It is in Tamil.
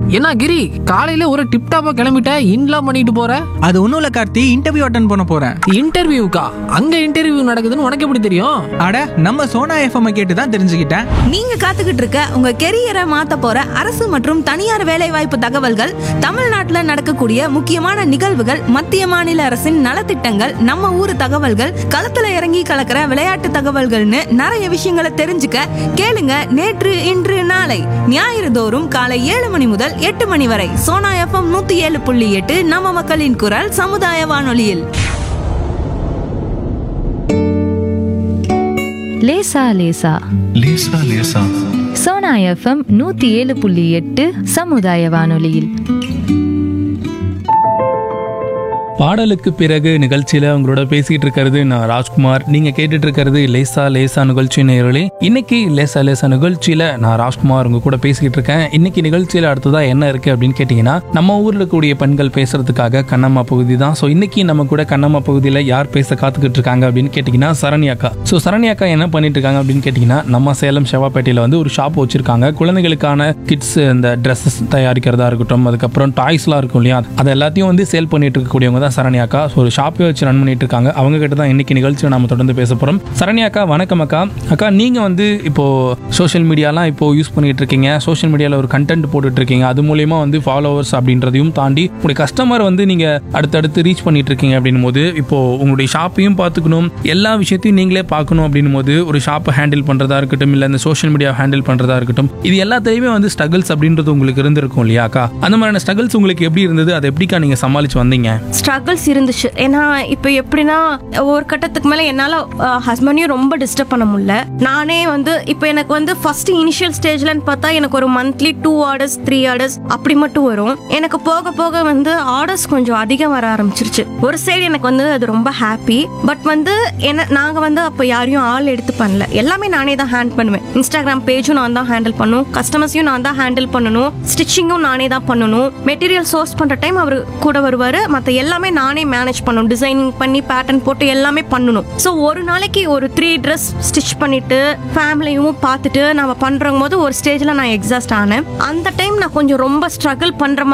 என்ன கிரி காலையில ஒரு டிப் டாப்பா கிளம்பிட்ட இன்லாம் பண்ணிட்டு போற அது ஒன்றும் இல்லை கார்த்தி இன்டர்வியூ அட்டன் பண்ண போகிறேன் இன்டர்வியூக்கா அங்க இன்டர்வியூ நடக்குதுன்னு உனக்கு எப்படி தெரியும் அட நம்ம சோனா எஃப்எம் கேட்டு தான் தெரிஞ்சுக்கிட்டேன் நீங்க காத்துக்கிட்டு இருக்க உங்க கெரியரை மாத்த போற அரசு மற்றும் தனியார் வேலைவாய்ப்பு தகவல்கள் தமிழ்நாட்டுல நடக்கக்கூடிய முக்கியமான நிகழ்வுகள் மத்திய மாநில அரசின் நலத்திட்டங்கள் நம்ம ஊர் தகவல்கள் களத்துல இறங்கி கலக்கிற விளையாட்டு தகவல்கள்னு நிறைய விஷயங்களை தெரிஞ்சுக்க கேளுங்க நேற்று இன்று நாளை ஞாயிறு தோறும் காலை ஏழு மணி முதல் எட்டு மணி வரை சோனா எஃப்எம் நூத்தி ஏழு புள்ளி எட்டு நம்ம மக்களின் குரல் சமுதாய வானொலியில் லேசா லேசா லேசா லேசா சோனா எஃப்எம் நூத்தி ஏழு புள்ளி எட்டு சமுதாய வானொலியில் பாடலுக்கு பிறகு நிகழ்ச்சியில உங்களோட பேசிட்டு இருக்கிறது நான் ராஜ்குமார் நீங்க கேட்டுட்டு இருக்கிறது லேசா லேசா நிகழ்ச்சி நேரலே இன்னைக்கு லேசா லேசா நிகழ்ச்சியில நான் ராஜ்குமார் உங்க கூட பேசிக்கிட்டு இருக்கேன் இன்னைக்கு நிகழ்ச்சியில அடுத்ததா என்ன இருக்கு அப்படின்னு கேட்டீங்கன்னா நம்ம ஊர்ல இருக்கக்கூடிய பெண்கள் பேசுறதுக்காக கண்ணம்மா பகுதி தான் ஸோ இன்னைக்கு நம்ம கூட கண்ணம்மா பகுதியில யார் பேச காத்துக்கிட்டு இருக்காங்க அப்படின்னு கேட்டீங்கன்னா சரண்யாக்கா ஸோ சரண்யாக்கா என்ன பண்ணிட்டு இருக்காங்க அப்படின்னு கேட்டீங்கன்னா நம்ம சேலம் செவ்வாப்பேட்டையில வந்து ஒரு ஷாப் வச்சிருக்காங்க குழந்தைகளுக்கான கிட்ஸ் இந்த ட்ரெஸ்ஸஸ் தயாரிக்கிறதா இருக்கட்டும் அதுக்கப்புறம் டாய்ஸ்லாம் இருக்கும் இல்லையா அது எல்லாத்தையும் வந்து சேல் பண்ணிட்டு இருக்கக்கூடியவங்க தான் சரண்யாக்கா ஸோ ஒரு ஷாப்பே வச்சு ரன் பண்ணிட்டு இருக்காங்க அவங்க கிட்ட தான் இன்னைக்கு நிகழ்ச்சியை நம்ம தொடர்ந்து பேச போறோம் சரண்யாக்கா வணக்கம் அக்கா அக்கா நீங்க வந்து இப்போ சோஷியல் மீடியாலாம் இப்போ யூஸ் பண்ணிட்டு இருக்கீங்க சோஷியல் மீடியாவில் ஒரு கண்டென்ட் போட்டுட்டு இருக்கீங்க அது மூலியமா வந்து ஃபாலோவர்ஸ் அப்படின்றதையும் தாண்டி உங்களுடைய கஸ்டமர் வந்து நீங்க அடுத்தடுத்து ரீச் பண்ணிட்டு இருக்கீங்க அப்படின்னும் போது இப்போ உங்களுடைய ஷாப்பையும் பார்த்துக்கணும் எல்லா விஷயத்தையும் நீங்களே பார்க்கணும் அப்படின்னும் போது ஒரு ஷாப்பை ஹேண்டில் பண்றதா இருக்கட்டும் இல்லை இந்த சோஷியல் மீடியா ஹேண்டில் பண்றதா இருக்கட்டும் இது எல்லாத்தையுமே வந்து ஸ்ட்ரகிள்ஸ் அப்படின்றது உங்களுக்கு இருந்திருக்கும் இல்லையா அக்கா அந்த மாதிரியான ஸ்ட்ரகிள்ஸ் உங்களுக்கு எப்படி இருந்தது அதை எப்படிக்கா நீங்க சமாளிச்சு வந்தீங்க ஸ்ட்ரகிள்ஸ் இருந்துச்சு ஏன்னா இப்போ எப்படின்னா ஒரு கட்டத்துக்கு மேலே என்னால் ஹஸ்பண்டையும் ரொம்ப டிஸ்டர்ப் பண்ண முடியல நானே வந்து இப்போ எனக்கு வந்து ஃபர்ஸ்ட் இனிஷியல் ஸ்டேஜ்லன்னு பார்த்தா எனக்கு ஒரு monthly two orders three orders அப்படி மட்டும் வரும் எனக்கு போக போக வந்து ஆர்டர்ஸ் கொஞ்சம் அதிகம் வர ஆரம்பிச்சிருச்சு ஒரு சைடு எனக்கு வந்து அது ரொம்ப ஹாப்பி பட் வந்து என்ன நாங்கள் வந்து அப்போ யாரையும் ஆள் எடுத்து பண்ணல எல்லாமே நானே தான் ஹேண்ட் பண்ணுவேன் இன்ஸ்டாகிராம் பேஜும் நான் தான் ஹேண்டில் பண்ணும் கஸ்டமர்ஸையும் நான் தான் ஹேண்டில் பண்ணணும் ஸ்டிச்சிங்கும் நானே தான் பண்ணணும் மெட்டீரியல் சோர்ஸ் பண்ணுற டைம் அவர் கூட வருவார் மற்ற எல்லாமே நானே மேனேஜ் பண்ணணும் டிசைனிங் பண்ணி பேட்டர்ன் போட்டு எல்லாமே பண்ணணும் ஸோ ஒரு நாளைக்கு ஒரு த்ரீ ட்ரெஸ் ஸ்டிச் பண்ணிட்டு ஃபேமிலியும் பார்த்துட்டு நம்ம பண்ணுறோம் போது ஒரு ஸ்டேஜில் நான் எக்ஸாஸ்ட் ஆனேன் அந்த டைம் நான் கொஞ்சம் ரொம்ப ஸ்ட்ரகிள் பண்ணுற